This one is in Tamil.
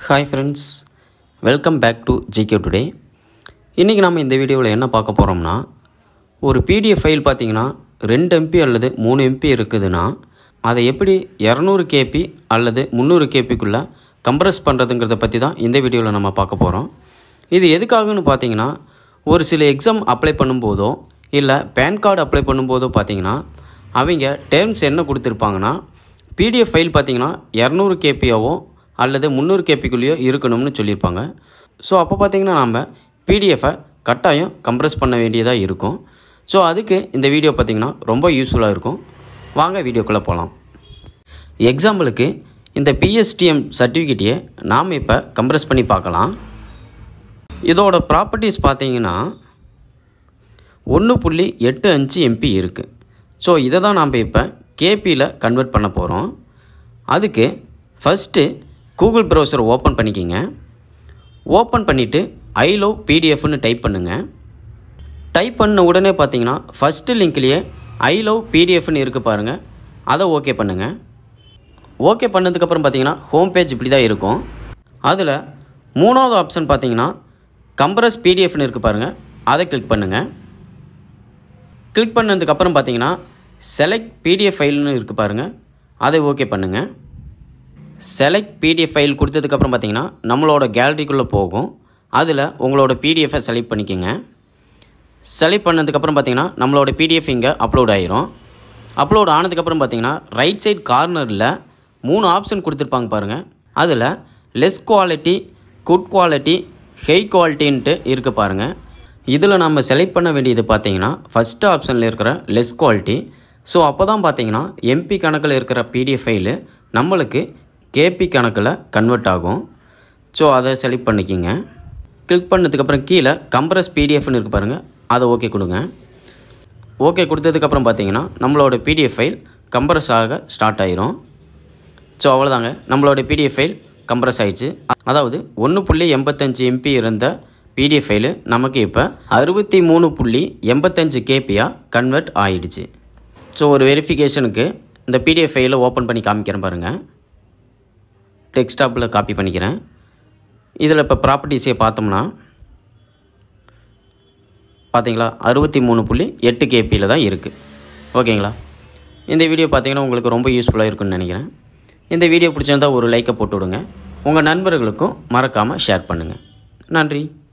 hi friends welcome back to GK today இன்றைக்கி நம்ம இந்த வீடியோவில் என்ன பார்க்க போகிறோம்னா ஒரு பிடிஎஃப் ஃபைல் பார்த்தீங்கன்னா ரெண்டு எம்பி அல்லது மூணு எம்பி இருக்குதுன்னா அதை எப்படி இரநூறு கேபி அல்லது முந்நூறு கேபிக்குள்ளே கம்ப்ரஸ் பண்ணுறதுங்கிறத பற்றி தான் இந்த வீடியோவில் நம்ம பார்க்க போகிறோம் இது எதுக்காகன்னு பார்த்தீங்கன்னா ஒரு சில எக்ஸாம் அப்ளை பண்ணும்போதோ இல்லை பேன் கார்டு அப்ளை பண்ணும்போதோ பார்த்தீங்கன்னா அவங்க டேர்ம்ஸ் என்ன கொடுத்துருப்பாங்கன்னா பிடிஎஃப் ஃபைல் பார்த்தீங்கன்னா இரநூறு கேபியாவோ அல்லது முந்நூறு கேபிக்குள்ளேயோ இருக்கணும்னு சொல்லியிருப்பாங்க ஸோ அப்போ பார்த்தீங்கன்னா நாம் பிடிஎஃபை கட்டாயம் கம்ப்ரஸ் பண்ண வேண்டியதாக இருக்கும் ஸோ அதுக்கு இந்த வீடியோ பார்த்தீங்கன்னா ரொம்ப யூஸ்ஃபுல்லாக இருக்கும் வாங்க வீடியோக்குள்ளே போகலாம் எக்ஸாம்பிளுக்கு இந்த பிஎஸ்டிஎம் சர்டிஃபிகேட்டையே நாம் இப்போ கம்ப்ரஸ் பண்ணி பார்க்கலாம் இதோட ப்ராப்பர்ட்டிஸ் பார்த்தீங்கன்னா ஒன்று புள்ளி எட்டு அஞ்சு எம்பி இருக்குது ஸோ இதை தான் நாம் இப்போ கேபியில் கன்வெர்ட் பண்ண போகிறோம் அதுக்கு ஃபஸ்ட்டு கூகுள் ப்ரௌசர் ஓப்பன் பண்ணிக்கிங்க ஓப்பன் பண்ணிவிட்டு ஐ லவ் பிடிஎஃப்னு டைப் பண்ணுங்கள் டைப் பண்ண உடனே பார்த்தீங்கன்னா ஃபஸ்ட்டு லிங்க்லேயே ஐ லவ் பிடிஎஃப்னு இருக்குது பாருங்கள் அதை ஓகே பண்ணுங்கள் ஓகே பண்ணதுக்கப்புறம் பார்த்தீங்கன்னா ஹோம் பேஜ் இப்படி தான் இருக்கும் அதில் மூணாவது ஆப்ஷன் பார்த்தீங்கன்னா கம்ப்ரஸ் பிடிஎஃப்னு இருக்குது பாருங்கள் அதை கிளிக் பண்ணுங்கள் கிளிக் பண்ணதுக்கப்புறம் பார்த்தீங்கன்னா செலக்ட் பிடிஎஃப் ஃபைல்னு இருக்குது பாருங்கள் அதை ஓகே பண்ணுங்கள் செலக்ட் பிடிஎஃப் ஃபைல் கொடுத்ததுக்கப்புறம் பார்த்தீங்கன்னா நம்மளோட கேலரிக்குள்ளே போகும் அதில் உங்களோட பிடிஎஃபை செலக்ட் பண்ணிக்கோங்க செலக்ட் பண்ணதுக்கப்புறம் பார்த்தீங்கன்னா நம்மளோட பிடிஎஃப் இங்கே அப்லோட் ஆயிரும் அப்லோட் ஆனதுக்கப்புறம் பார்த்தீங்கன்னா ரைட் சைட் கார்னரில் மூணு ஆப்ஷன் கொடுத்துருப்பாங்க பாருங்கள் அதில் less quality good quality high குவாலிட்டின்ட்டு இருக்குது பாருங்கள் இதில் நம்ம செலக்ட் பண்ண வேண்டியது பார்த்தீங்கன்னா ஃபஸ்ட்டு ஆப்ஷனில் இருக்கிற லெஸ் குவாலிட்டி ஸோ அப்போ தான் பார்த்தீங்கன்னா எம்பி கணக்கில் இருக்கிற பிடிஎஃப் ஃபைலு நம்மளுக்கு கேபி கணக்கில் கன்வெர்ட் ஆகும் ஸோ அதை செலக்ட் பண்ணிக்கிங்க கிளிக் பண்ணதுக்கப்புறம் கீழே கம்ப்ரஸ் பிடிஎஃப்னு இருக்குது பாருங்கள் அதை ஓகே கொடுங்க ஓகே கொடுத்ததுக்கப்புறம் பார்த்தீங்கன்னா நம்மளோட பிடிஎஃப் ஃபைல் கம்ப்ரஸ் ஆக ஸ்டார்ட் ஆயிரும் ஸோ அவ்வளோதாங்க நம்மளோட பிடிஎஃப் ஃபைல் கம்ப்ரஸ் ஆயிடுச்சு அதாவது ஒன்று புள்ளி எண்பத்தஞ்சு எம்பி இருந்த பிடிஎஃப் ஃபைலு நமக்கு இப்போ அறுபத்தி மூணு புள்ளி எண்பத்தஞ்சு கேபியாக கன்வெர்ட் ஆகிடுச்சு ஸோ ஒரு வெரிஃபிகேஷனுக்கு இந்த பிடிஎஃப் ஃபைலை ஓப்பன் பண்ணி காமிக்கிறேன் பாருங்கள் டெக்ஸ்டாப்பில் காப்பி பண்ணிக்கிறேன் இதில் இப்போ ப்ராப்பர்ட்டிஸே பார்த்தோம்னா பார்த்தீங்களா அறுபத்தி மூணு புள்ளி எட்டு கேபியில் தான் இருக்குது ஓகேங்களா இந்த வீடியோ பார்த்தீங்கன்னா உங்களுக்கு ரொம்ப யூஸ்ஃபுல்லாக இருக்குன்னு நினைக்கிறேன் இந்த வீடியோ பிடிச்சிருந்தால் ஒரு லைக்கை போட்டு விடுங்க உங்கள் நண்பர்களுக்கும் மறக்காமல் ஷேர் பண்ணுங்கள் நன்றி